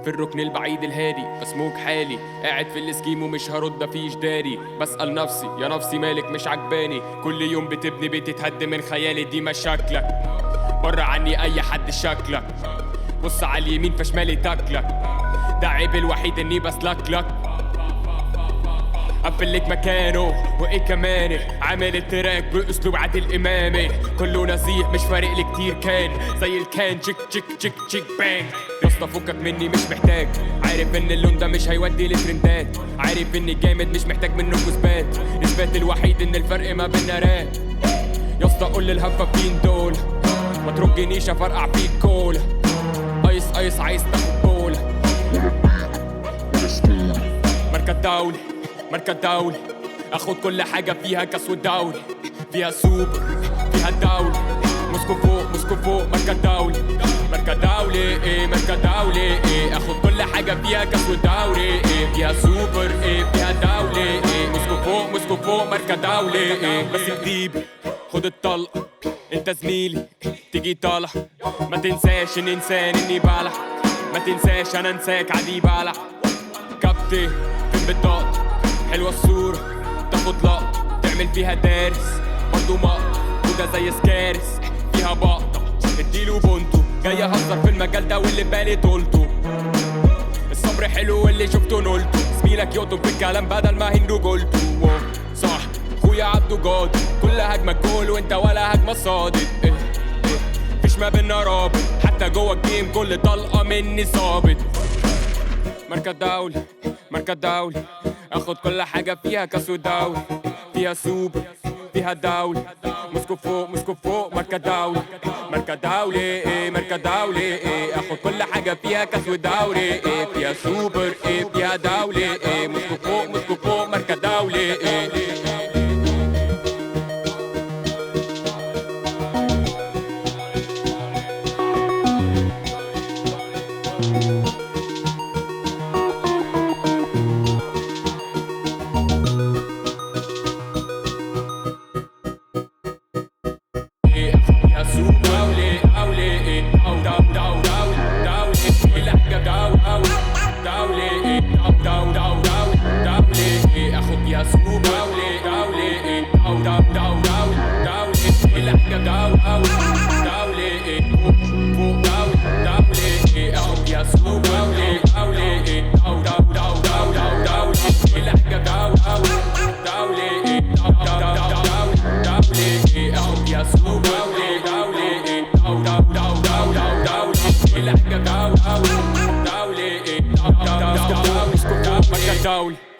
في الركن البعيد الهادي بسموك حالي قاعد في الاسكيم ومش هرد مفيش داري بسأل نفسي يا نفسي مالك مش عجباني كل يوم بتبني بيت تهد من خيالي دي مشاكلك بره عني اي حد شكلك بص على اليمين فشمالي تاكلك ده عيب الوحيد اني بسلكلك قفل لك مكانه وايه كمان عامل التراك باسلوب عادل امامي كله نزيه مش فارق لي كتير كان زي الكان تشيك تشيك تشيك تشيك بانج يا اسطى فكك مني مش محتاج عارف ان اللون ده مش هيودي لترندات عارف اني جامد مش محتاج منه اثبات اثبات الوحيد ان الفرق ما بينا راب يا اسطى قول للهفافين دول ما ترجنيش افرقع فيك كولا ايس ايس عايز تاخد بولا مركز دولي مركز دولي اخد كل حاجة فيها كاس والدوري فيها سوبر فيها الدولي موسكو فوق موسكو فوق مركز دولي مركز دولي ايه مركز دولي ايه اخد كل حاجة فيها كاس والدوري ايه فيها سوبر ايه فيها دولي ايه موسكو فوق موسكو فوق مركز دولي ايه بس جديد خد الطلقة انت زميلي تيجي طالع ما تنساش ان انسان اني بلح ما تنساش انا انساك عادي بلح كابتن فين بطاقتك حلوة الصورة تاخد لقطة تعمل فيها دارس برضه مقطع وده زي سكارس فيها بقطة اديله بونتو جاي اهزر في المجال ده واللي بالي طولته الصبر حلو واللي شفته نولته زميلك يقطب في الكلام بدل ما هندو قلته واو، صح خويا عبده جاد كل هجمة جول وانت ولا هجمة صادق إيه، إيه، مفيش ما بينا رابط حتى جوه الجيم كل طلقة مني صابت مركز دولي مركز دولي اخد كل حاجة فيها كاس ودوري فيها سوبر فيها دولي موسكو فوق موسكو فوق مركز دولي مركز دولي ايه مركز دولي ايه اخد كل حاجة فيها كاس ودوري ايه فيها سوبر ايه فيها دولي ايه موسكو فوق موسكو فوق مركز دولي ايه يا سوق دولي أولي إيه أو دو دو دو دولي إيه حاجة دو أو دولي إيه أو دو دو دو دولي إيه أخد يا سوق دولي دولي إيه أو دو دو دو دولي إيه حاجة دو أو دولي إيه فوق فوق دولي دولي إيه أخد يا سوق دولي دولي إيه أو دو دو دو دو دولي إيه حاجة دو أو دولي إيه أو دو دو دو دولي إيه أخد يا سوق دولي دولي إيه أو دو دو دو دو دولي إيه حاجة دو أو دولي إيه أو دو دو دو دولي